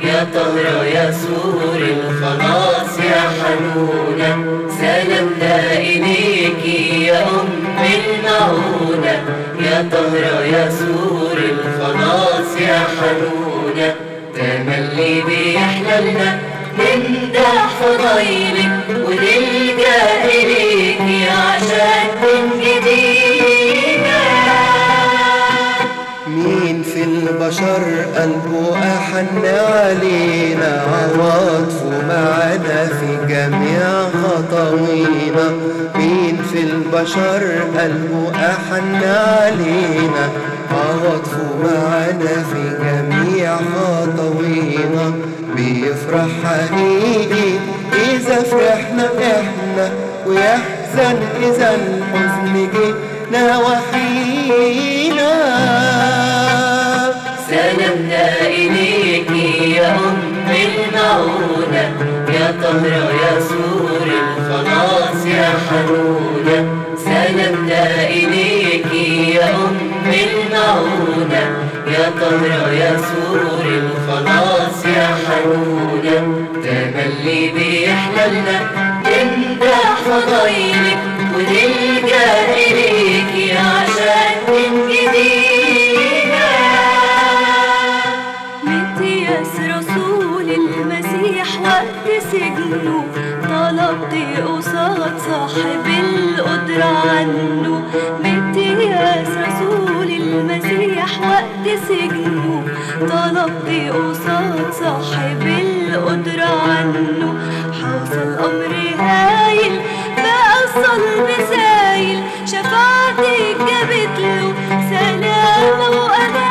يا طهرة يا سور الخلاص يا حنونة سلامنا إليك يا أم المعونة يا طهرة يا سور الخلاص يا حنونة تملي بيحللنا نمدح فضايلك ونلجأ إليك عشان تنجدينا مين في البشر قلبه أحن علينا عواطفه معانا في جميع خطوينا مين في البشر قلبه أحن علينا عواطفه معانا في جميع خطوينا بيفرح حقيقي إذا فرحنا إحنا ويحزن إذا الحزن جينا وحينا سلامنا إليك يا أم المعونة يا طهرة يا سور الخلاص يا حنونة سلامنا إليك يا أم المعونة يا طهرة يا سور الخلاص يا حنونة تملي بيحللنا نمدح فضايلك ونلجأ إليك عشان تنجدينا متياس رسول المسيح وقت سجنه طلبت قصاد صاحب القدرة عنه متياس رسول المسيح وقت سجنه طلبت قصاد صاحب القدرة عنه حصل أمر هايل بقى الصلب سايل شفاعتك جابت له سلامة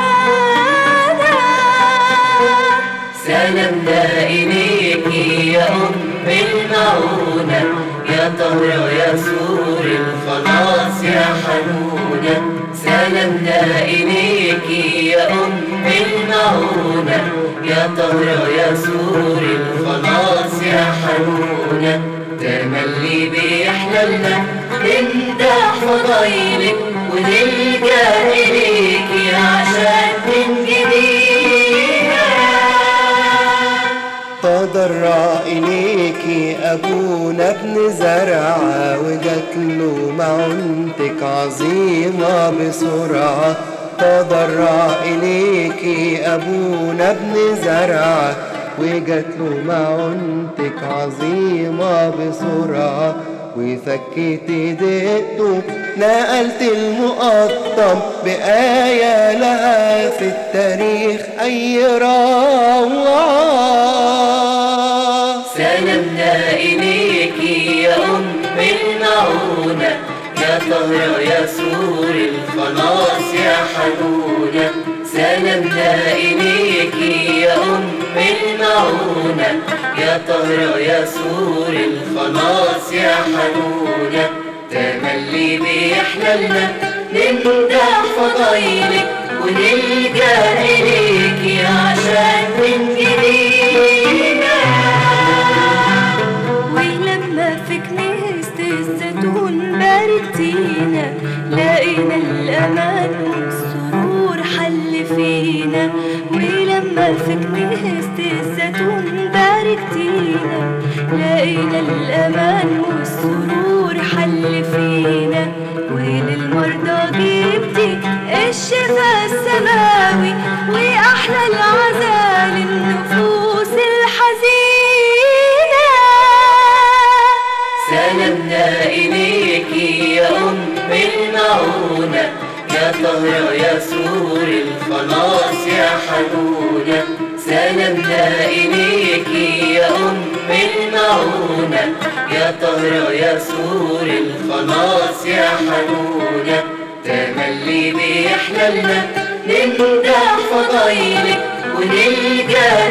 وأمانة سلامنا إليك يا أم المعونة يا طهرة يا سور الخلاص يا حنونة سلامنا إليك يا أم المعونة يا طهرة يا سور الخلاص يا حنونة تملي بيحللنا نمدح فضايلك ونلجأ إليك عشان تنجدينا تضرع إليك أبونا ابن زرعة وجات له معونتك عظيمة بسرعة تضرع إليك أبونا ابن زرعة وجات له معونتك عظيمة بسرعة وفكيت دقته نقلت المقطم بآية لها في التاريخ أي روعة سلامنا إليك يا أم المعونة يا طهرة يا سور الخلاص يا حنونة سلامنا إليك يا أم المعونة يا طهرة يا سور الخلاص يا حنونة تملي بيحللنا نمدح فضايلك ونلجأ إليك عشان تنجدينا ولما في كنيسة الزيتون باركتينا لقينا الأمان والسرور حل فينا ولما في كنيسة الزيتون باركتينا لقينا الأمان والسرور حل فينا وللمرضى جبتي الشفاء السماوي وأحلى العزاء للنفوس الحزينة سلامنا إليك يا أم المعونة يا طهرة يا سور الخلاص يا حنونة سلامنا إليك يا أم المعونة يا طهرة يا سور الخلاص يا حنونة تملي بيحللنا نمدح فضايلك ونلجأ